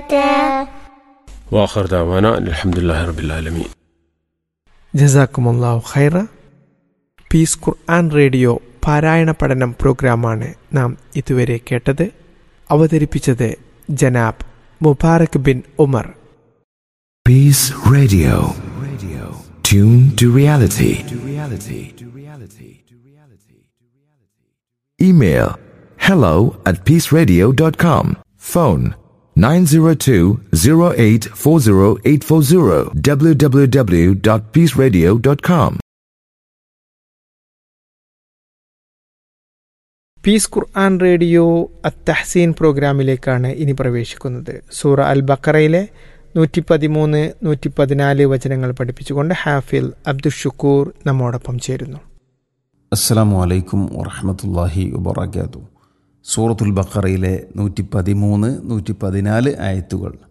واخر دعوانا أن الحمد لله رب العالمين ജസാക്കുമുല്ലാഹു ഖൈറ piece Quran radio പാരായണ പഠനം പ്രോഗ്രാമാണ് നാം ഇതുവരെ കേട്ടത് അവതരിപ്പിച്ചത് ജനാബ് Mubarak bin Umar Peace Radio. Radio. Tune to reality. To reality. To reality. To reality. Email hello at peaceradio.com. Phone 902-0840840 www.peaceradio.com. Peace Quran radio അത്തഹസീൻ പ്രോഗ്രാമിലേക്കാണ് ഇനി പ്രവേശിക്കുന്നത് സൂറ അൽ ബക്കറയിലെ നൂറ്റി പതിമൂന്ന് നൂറ്റി പതിനാല് വചനങ്ങൾ പഠിപ്പിച്ചുകൊണ്ട് ഹാഫിൽ അബ്ദുഷുക്കൂർ നമ്മോടൊപ്പം ചേരുന്നു അസ്സലാമു അലൈക്കും വറഹമത്തല്ലാഹി വബർക്കാത്തു സൂറത്തുൽ ബക്കറയിലെ നൂറ്റി പതിമൂന്ന് നൂറ്റി പതിനാല് ആയത്തുകൾ